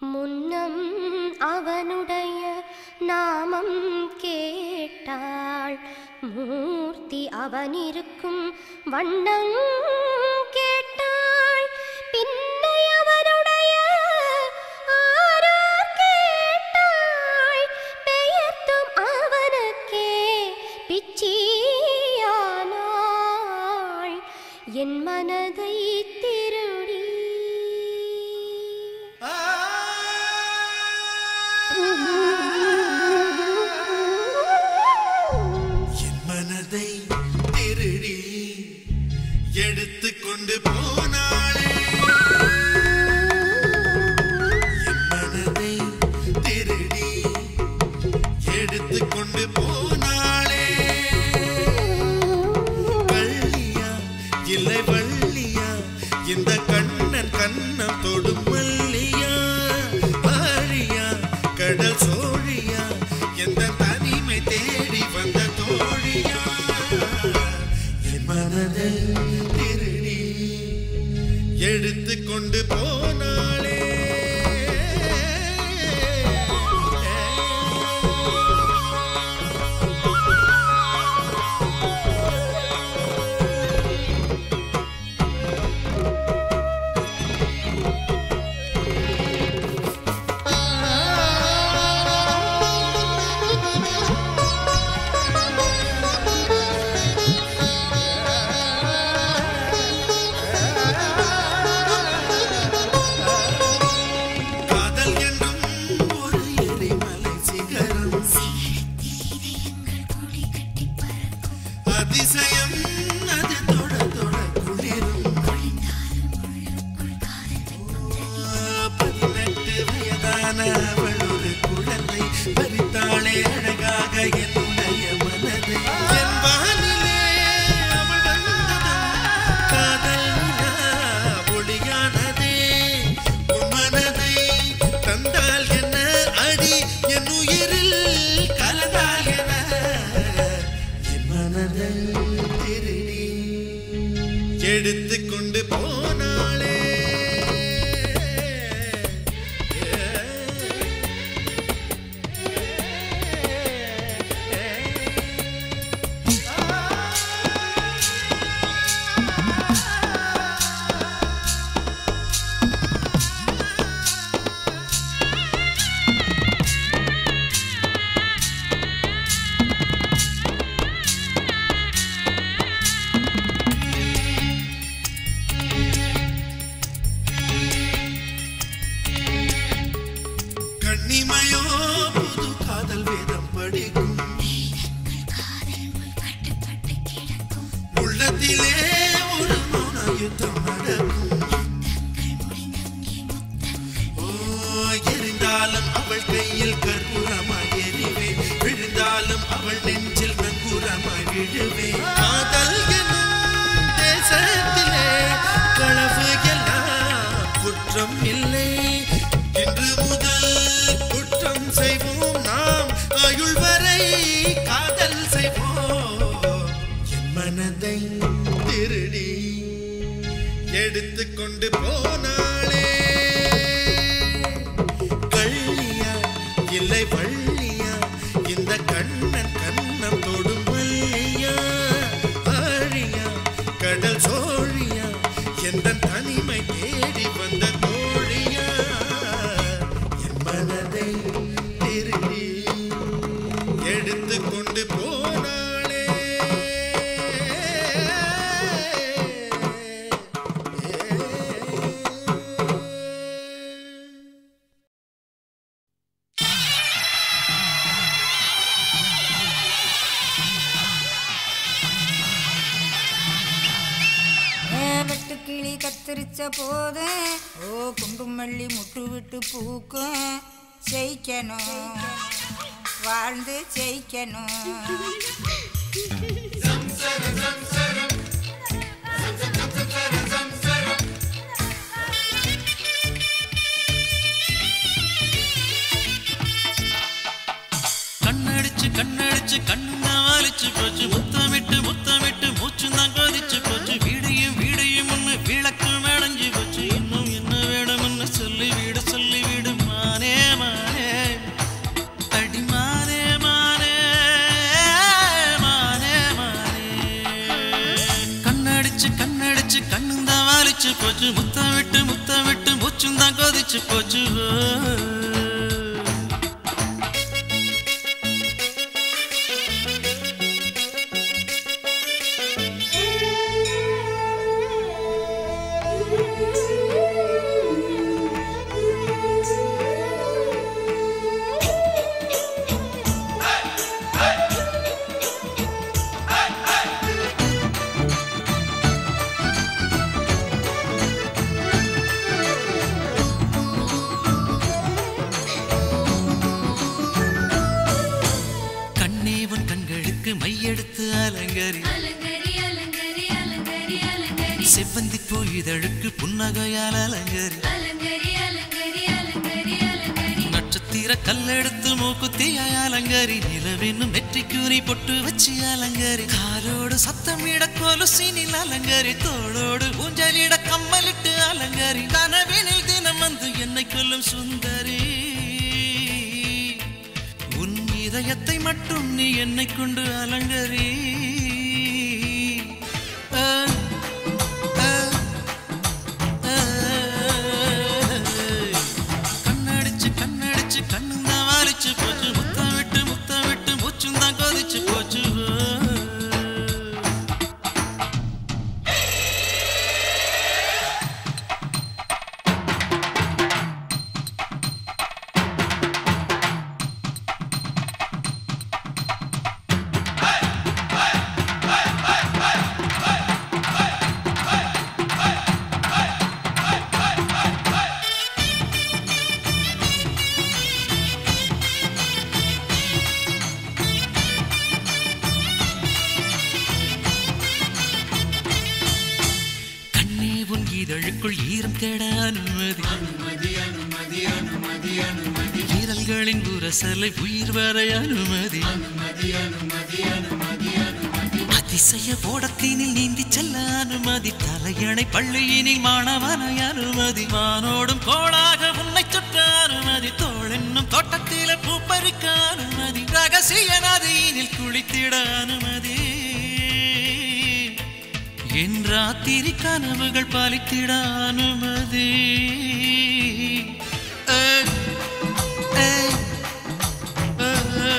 முன்னம் அவனுடைய நாமம் கேட்டாள் மூர்த்தி அவனிருக்கும் வண்ணம் கேட்டாள் பின்னை அவனுடைய ஆரார் கேட்டாள் பெயர்த்தும் அவனுக்கே பிச்சியானாள் என் மனதை திருடி என் மனதை திருடி எடுத்துக்கொண்டு போனாளே என் மனதை திருடி எடுத்துக்கொண்டு போனாளே கள்ளியா இல்லை வள்ளியா இந்த கண்ணன் கண்ணம் தொடும் மல்லியா ஆழியா கடல் சோழியா எந்த தனிமை தேடி வந்த தோழியா என் மனதை திருடி எடுத்துக்கொண்டு போனாளே காதல் என்றும் ஒரு எரிமலை சிகரம் அதிசயம் அது தொட தொட குளிரும் பதினெட்டு வயதான அவள் ஒரு குழந்தை பறித்தாளே அழகாக என்னுடைய மனதை என் வானிலே அவள் வந்ததும் காதல் நிலா ஒளியானதே உன் மனதை தந்தால் என்ன அடி என் உயிரில் கலந்தால் என என் மனதை திருடி எடுத்துக்கொண்டு போனாளே கண்ணிமையோ புது காதல் வேதம் படிக்கும் உள்ளத்திலே ஒரு மௌன யுத்தம் நடக்கும் ஓ எரிந்தாலும் அவள் கையில் கற்பூரமாய் எரிவேன் விழுந்தாலும் அவள் நெஞ்சில் நங்கூரமாய் விழுவேன் காதல் எனும் தேசத்திலே களவு எல்லாம் குற்றம் இல்லை இன்று முதல் குற்றம் செய்வோம் நாம் ஆயுள் வரை காதல் செய்வோம் என் மனதை திருடி எடுத்துக்கொண்டு போனாளே கள்ளியா இல்லை வள்ளியா இந்த கண்ணன் கண்ணம் தொடும் மல்லியா ஆழியா கடல் சோழியா எந்த தனிமை தேடி வந்த தோழியா என் மனதை திருடி எடுத்துக்கொண்டு போனாளே வெட்டு கிளி கத்தரிச்ச போது ஓ குண்டுமல்லி முட்டு விட்டு பூக்கும் ஜெயிக்கணும் வாழ்ந்து ஜெயிக்கணும் கண்ணடிச்சு கண்ணடிச்சு கண்ணு வாலிச்சு போச்சு முத்தமிட்டு முத்தமிட்டு மூச்சு தான் கொதிச்சு போச்சு வீடையும் வீடையும் ஒண்ணு விளக்கு விளைஞ்சு போச்சு இன்னும் என்ன வேணும்னு சொல்லி வீடு சொல்லி விடுமா கொதிச்சு போச்சு கண்ணே உன் கண்களுக்கு மையெடுத்து அலங்கரி செவ்வந்தி பூ இதழுக்கு புன்னகையால் அலங்கரி நட்சத்திர கல்லெடுத்து மூக்குத்தியாய் அலங்கரி நிலவென்னும் நெற்றிக்கூறி பொட்டு வச்சு அலங்கரி காலோடு சத்தமிட கொலுசினில் அலங்கரி தோளோடு ஊஞ்சலிட கம்மலிட்டு அலங்கரி கனவினில் தினம் வந்து என்னை கொல்லும் சுந்தரி உன் இதயத்தை மட்டும் நீ என்னை கொண்டு அலங்கரி ஆ, ஆ, ஆ. கண்ணடிச்சு கண்ணடிச்சு கண்ணும் தான் வாலிச்சு போச்சு முத்தம் விட்டு முத்தம் விட்டு மூச்சும் தான் கொதிச்சு போச்சு கண்ணே உன் இதழுக்குள் ஈரம் தேட அனுமதி வீரல்களின் உரசலை உயிர் வரை அனுமதி அதிசய ஓடத்தினில் நீந்தி செல்ல அனுமதி தலையணை பள்ளியினில் மாணவனை அனுமதி வானோடும் கோளாக உன்னை சுற்ற அனுமதி தோள் என்னும் தோட்டத்தில பூ பறிக்க அனுமதி ரகசிய நதியினில் குளித்திட அனுமதி என் ராத்திரி கனவுகள் பாலித்திட அனுமதி ஏ, ஏ, ஏ,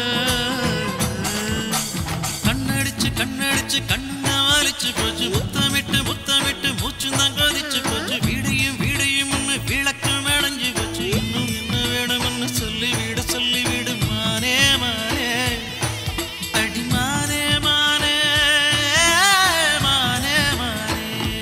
கண்ணடிச்சு கண்ணடிச்சு கண்ணா வாலிச்சு போச்சு முத்தமிட்டு முத்தமிட்டு மூச்சும் தான் கொதிச்சு போச்சு வீடையும் வீடையும் ஒன்று விளக்கம் அடைஞ்சு போச்சு இன்னும் என்ன வேணும்னு சொல்லி விட சொல்லி விடு மானே மானே அடி மானே மானே மானே மானே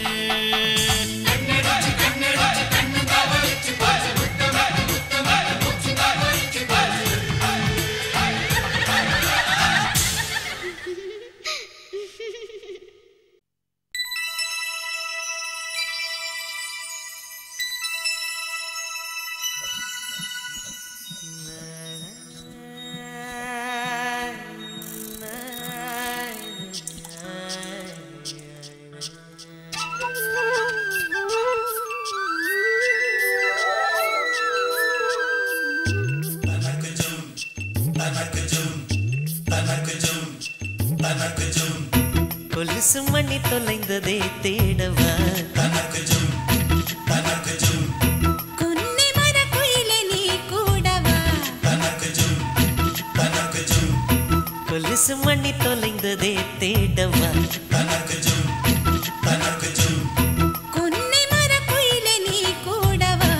கொலுசு மணி தொலைந்ததே தேடவா குன்னை மரக்குயிலே நீ கூடவா கொலுசு மணி தொலைந்ததே தேடவா குன்னை மரக்குயிலே நீ கூடவா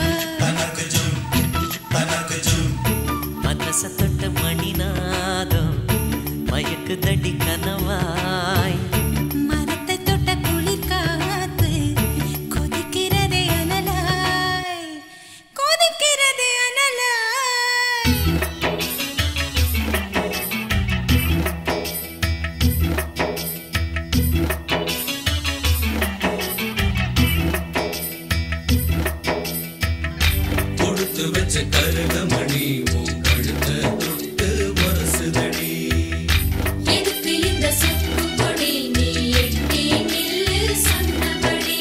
மனச தொட்ட மணிநாதம் மயக்கு தடி கனவாய் மரத்தை தொட்ட குளிர் காத்து கொதிக்கிறதே அனலாய் கொதிக்கிறதே அனலாய் கொடுத்து வச்ச கருகமணி உன் கழுத்த தொட்டு வரசுதடி எதுக்கு இந்த சொக்கு பொடி நீ எட்டி நில்லு சொன்னபடி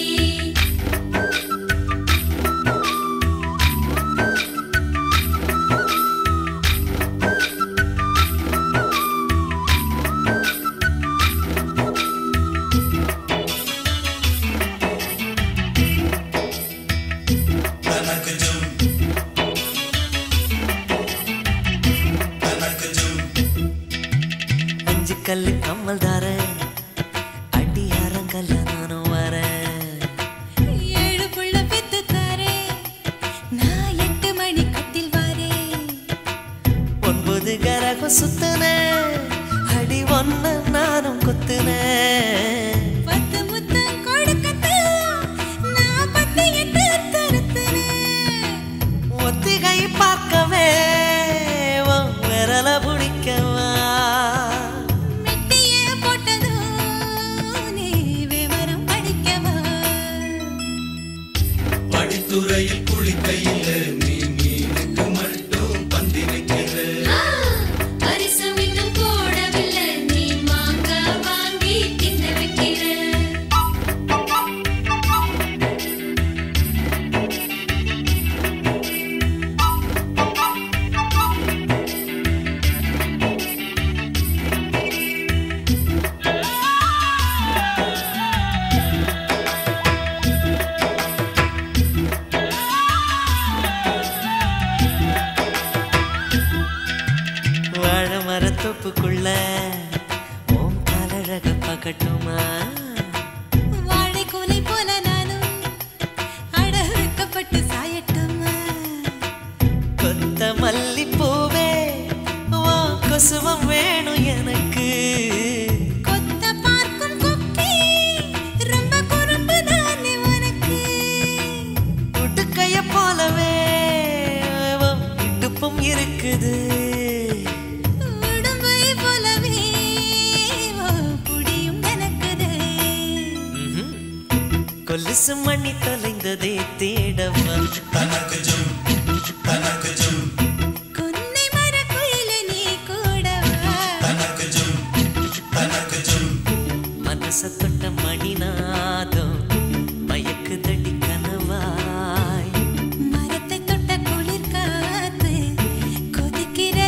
தனக்கு ஜம் கல்லு கம்மல் தார அடி அரங்கல்ல நானும் வரேன் ஏழு புள்ள பெத்து தாரே நான் எட்டு மணி கட்டில் வாரேன் ஒன்பது கரகம் சுத்துன அடி ஒன்ன நானும் குத்துன பத்து முத்தம் கொடுக்கத்தான் நான் பத்து எட்டு தருத்துனேன் ஒத்திகை பார்க்கவே உன் விரல பிடிக்கவா மெட்டிய போட்டதும் நீ விவரம் படிக்கவா படித்துறையில் குளிக்கையில் நீ மீனுக்கு மட்டும் பந்தி வைக்கிற பரிசம் இன்னும் போடவில்லை நீ மாங்காய் வாங்கி தின்ன வைக்கிற வாழ மரத்தொப்புக்குள்ள ஓம் காலழக பகட்டுமா வாழை கூலை போல நானும் அட வைக்கப்பட்டு சாயட்டுமா கொத்த மல்லிப்பூவே வா கொசுவம் வேணும் எனக்கு கொத்த பார்க்கும் கொக்கி ரொம்ப குறும்பு தானே உனக்கு உடுக்கைய போலவே உன் இடுப்பும் இருக்குது உடும்பை போலவே உன் குடியும் எனக்குது ம்ஹும். கொலுசு மணி தொலைந்ததே தேடவா தனக்கு ஜும் தனக்கு ஜும் குன்னை மரக்குயிலே நீ கூடவா தனக்கு ஜும் தனக்கு ஜும் மனச தொட்ட மணிநாதம் மயக்குதடி கனவாய் மரத்தை தொட்ட குளிர் காத்து கொதிக்கிற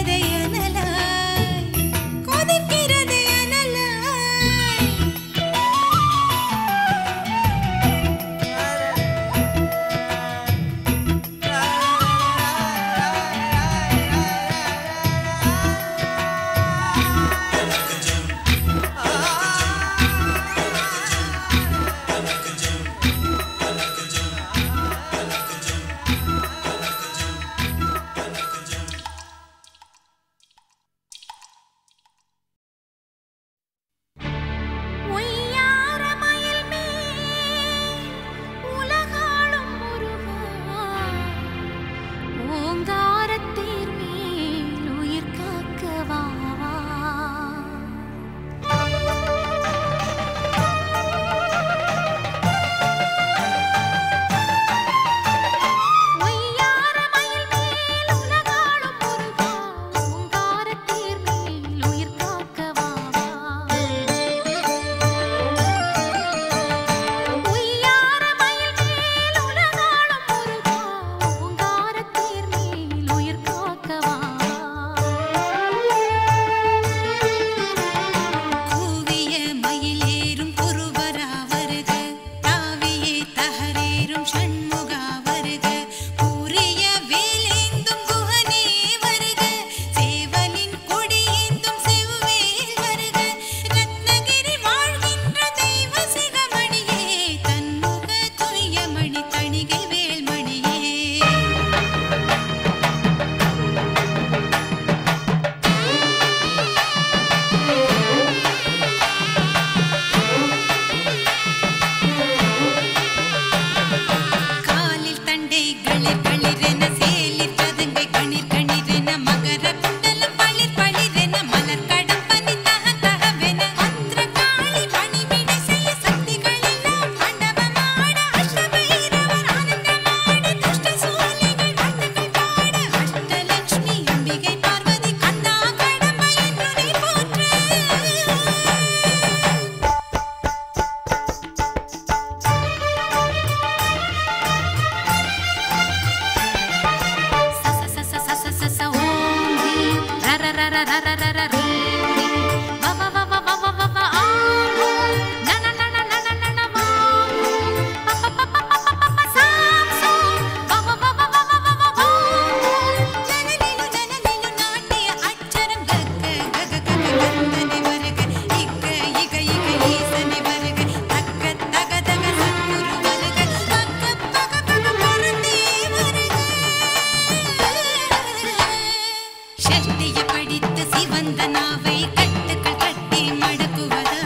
ஷஷ்டிய படித்து சிவந்த நாவை கட்டுக்கள் கட்டி மடக்குவதா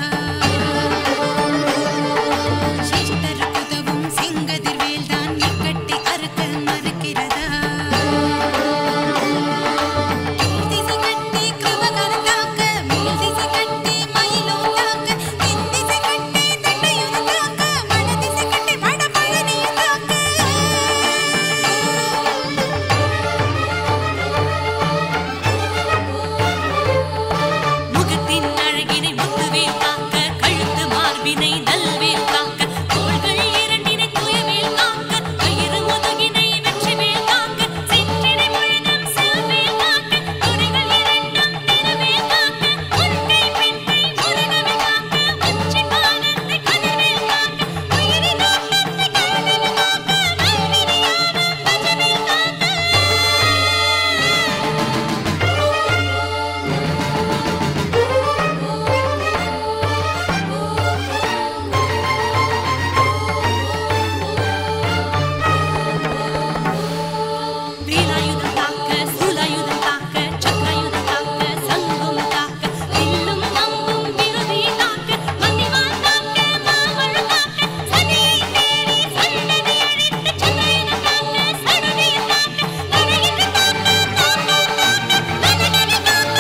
சிஸ்டருக்கு உதவும் செங்கதிர்வேல் தான் இக்கட்டை அறுக்க மறுக்கிறதா கீழ் திசை கட்டி கிருபகரம் காக்க, மேல் திசை கட்டி மயிலும் தாக்க, தென் திசை கட்டி தண்டையும் தாக்க, வட திசை கட்டி வடபழனியும் தாக்க. முகத்தின் அழகினை முத்துவேல் காக்க கழுத்து மார்பினை நல்வேல் காக்க தோள்கள் இரண்டினை துயவேல் காக்க கயிறு முதுகினை வெற்றிவேல் காக்க சிற்றினை முழுதும் செல்வேல் காக்க துறைகள் இரண்டும் திருவேல் காக்க முன்கை பின்கை முருகவேல் காக்க உச்சி பாதத்தை கதிர்வேல் காக்க உயிரி நோக்கத்தை கருவில் காக்க நல்வினையான பஜவேல் காக்க வேலாயுதம் தாக்க சூலாயுதம் தாக்க சக்ராயுதம் தாக்க சங்கும் தாக்க வில்லும் அம்பும் விருதி தாக்க மந்திவான் தாக்க மாமழு தாக்க சதியை தேடி சந்ததி அழித்து சந்திரன் தாக்க சடுதியை தாக்க நரையிட்டு தாக்க தாக்க தாக்க நனகடி தாக்க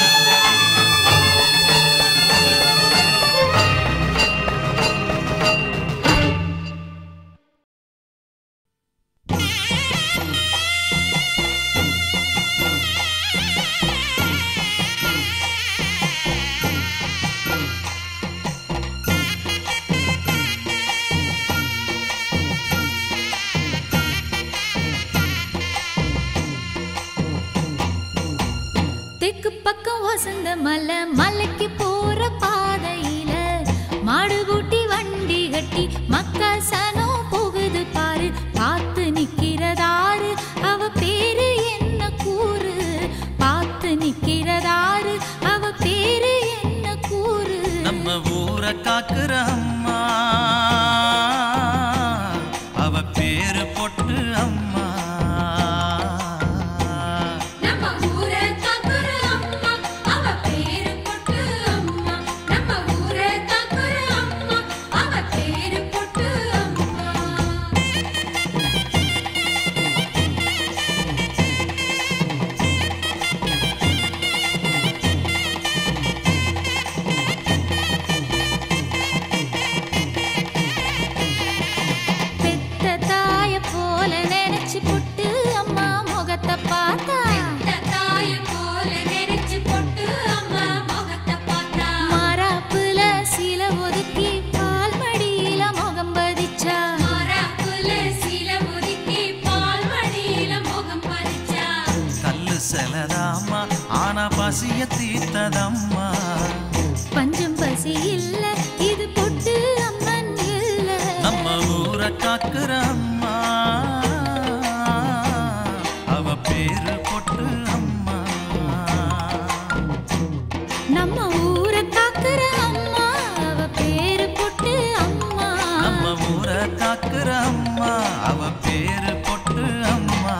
தெற்கு பக்கம் வசந்த மலை மலைக்கு போற பாதையில மாடு கூட்டி வண்டி கட்டி மக்கா சனம் போகுது பாரு பார்த்து நிக்கிறதாரு அவ பேரு என்ன கூறு பார்த்து நிக்கிறதாரு அவ பேரு என்ன கூறு நம்ம ஊரை காக்குற அம்மா அவ பேரு பொட்டு அம்மா நம்ம ஊரை காக்குற அம்மா அவ பேரு பொட்டு அம்மா நம்ம ஊரை காக்குற அம்மா அவ பேரு பொட்டு அம்மா பெத்த தாய போல நினைச்சு புட்டு அம்மா முகத்தை பார்த்தா இந்த தாய போல நெரிச்சு பொட்டு அம்மா முகத்தை பார்த்தா மாறாப்புல சில ஒதுக்கி பால் மடியில முகம் பதிச்சா மாறாப்புல சீல ஒதுக்கி பால் மடியில முகம் பறிச்சா கல்லு செலதாம்மா ஆனா பசிய தீர்த்ததம்மா பஞ்சம் பசி இல்ல இது பொட்டு அம்மன் இல்ல நம்ம ஊரை காக்குற அம்மா அவ பேரு பொட்டு அம்மா நம்ம ஊரை காக்குற அம்மா அவ பேரு பொட்டு அம்மா நம்ம ஊரை காக்குற அம்மா அவ பேரு பொட்டு அம்மா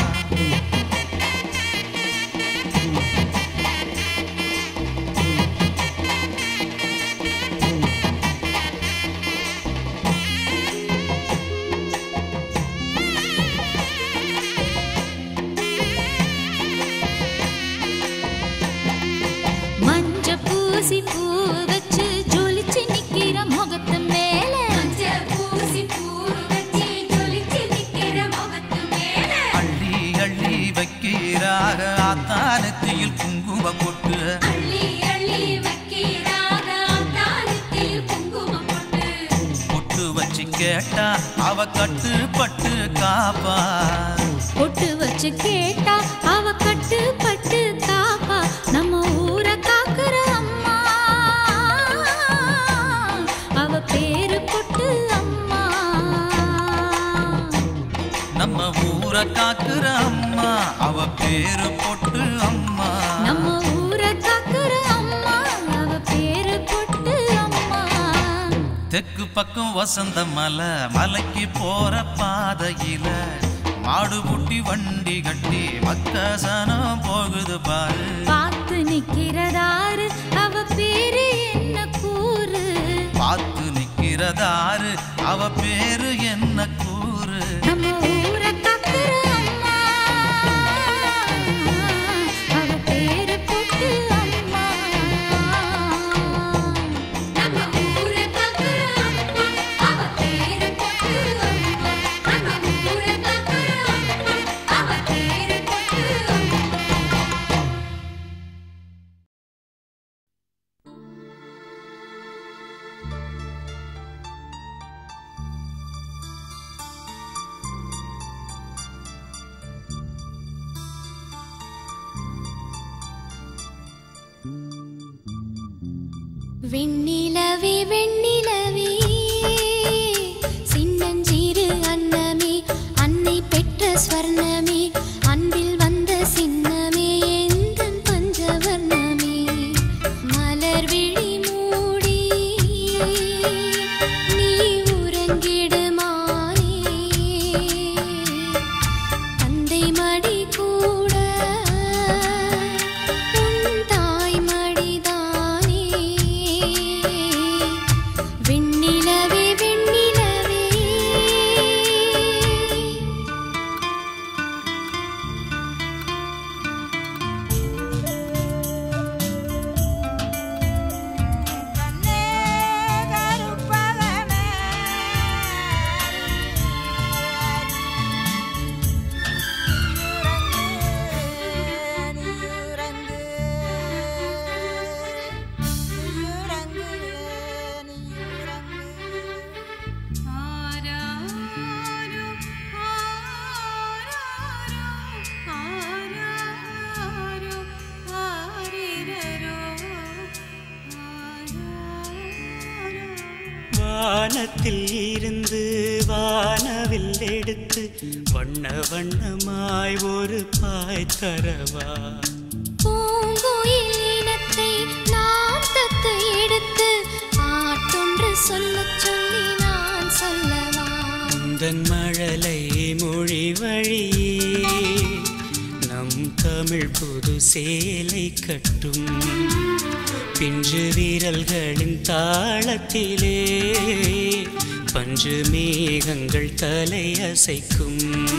மஞ்ச பூசி பூ வச்சு ஜொலிச்சு நிக்கிற முகத்து மேல மஞ்ச பூசி பூ வச்சு ஜொலிச்சு நிக்கிற முகத்து மேல அள்ளி அள்ளி வைக்கிறாக ஆத்தானத்தியில் குங்கும பொட்டு அள்ளி அள்ளி வைக்கிறாக தானத்தில் குங்குமம் போட்டு பொட்டு வச்சு கேட்டா அவ கட்டுப்பட்டு காப்பா பொட்டு வச்சு கேட்டா அவ கட்டு பட்டு காப்பா நம்ம ஊரை காக்குற அம்மா அவ பேரு பொட்டு அம்மா நம்ம ஊரை காக்குற அம்மா அவ பேரு பொட்டு அம்மா நம்ம ஊரை காக்குற அம்மா அவ பேரு பொட்டு அம்மா தெற்கு பக்கம் வசந்த மலை மலைக்கு போற பாதையில மாடு பூட்டி வண்டி கட்டி மக்கசனம் போகுது பாரு பார்த்து நிக்கிறதாரு அவ பேரு என்ன கூறு பார்த்து நிக்கிறதாரு அவ பேரு என்ன கூறு நம்ம ஊரை காக்குற அம்மா அவ பேரு போட்டு அம்மா நம்ம ஊரை காக்குற அம்மா அவ பேரு போட்டு அம்மா நம்ம ஊரை காக்குற அம்மா அவ பேரு போட்டு அம்மா வெண்ணிலவே வெண்ணிலவே சின்னஞ்சிறு அன்னமே அன்னை பெற்ற ஸ்வர்ணமே அன்பில் வந்த சின்னமே எந்தன் பஞ்சவர்ணமே மலர் விழி மூடி நீ உறங்கிடுமானே தந்தை மடி கூட உன் தாய் மடிதானே வெண்ணிலவே வெண்ணிலவே வானத்தில் இருந்து வானவில் எடுத்து வண்ண வண்ணமாய் ஒரு பாய் தரவா பூங்குயில் இனத்தை நான் தத்து எடுத்து பாட்டொன்று சொல்லச் சொல்லி நான் சொல்லவா உந்தன் மழலை மொழி வழியே நம் தமிழ் புது சேலை கட்டும் பிஞ்சு வீரல்களின் தாளத்திலே பஞ்சு மேகங்கள் தலை அசைக்கும்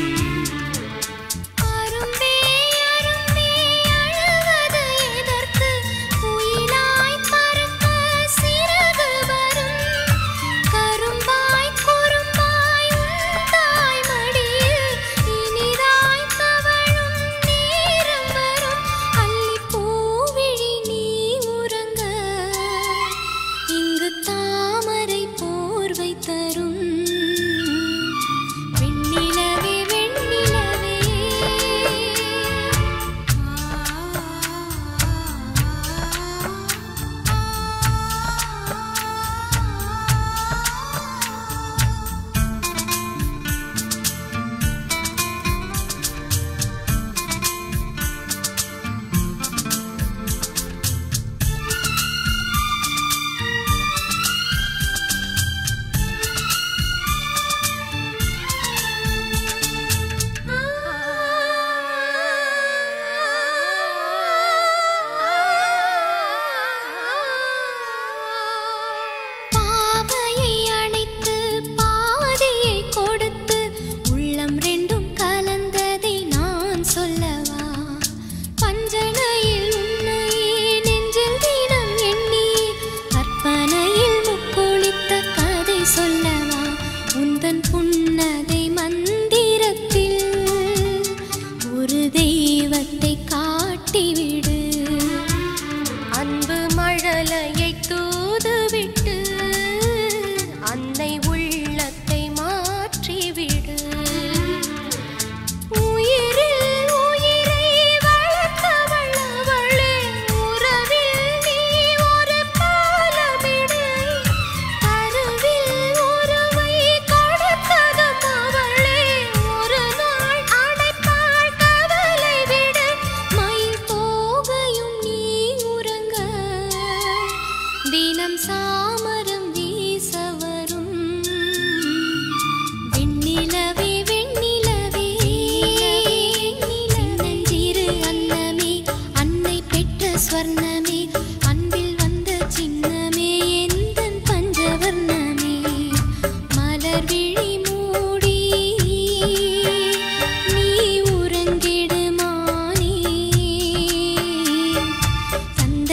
அரும்பே அரும்பே அழுவது எதற்கு குயிலாய் பறக்க சிறகு வரும் கரும்பாய் குறும்பாய் உன் தாய் மடியில் இனிதாய் தவழும் நேரம் வரும் அள்ளிப் பூவிழி நீ உறங்க இங்கு தாமரை போர்வை தரும் வெண்ணிலவே வெண்ணிலவே பாவையை அணைத்து பாதியை கொடுத்து உள்ளம் ரெண்டும் கலந்ததை நான் சொல்லவா பஞ்சனையில் உன்னையே நெஞ்சில் தினம் எண்ணி கற்பனையில் முக்குளித்த கதை சொல்லவா உந்தன் புன்னகை மந்திரத்தில் ஒரு தெய்வத்தை காட்டிவிடு அன்பு மழலையை தூதுவிட்டு அன்னை உள்ளத்தை மாற்றிவிடு உயிரில் உயிரை வளர்த்தவள் அவளே உறவில் நீ ஒரு பாலமிடு கருவில் உறவை கொடுத்ததும் அவளே ஒரு நாள் அடைப்பாள் கவலை விடு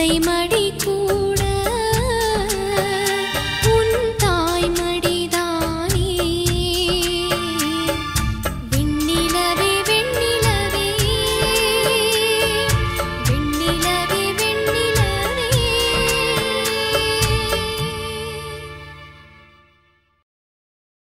இசை மழை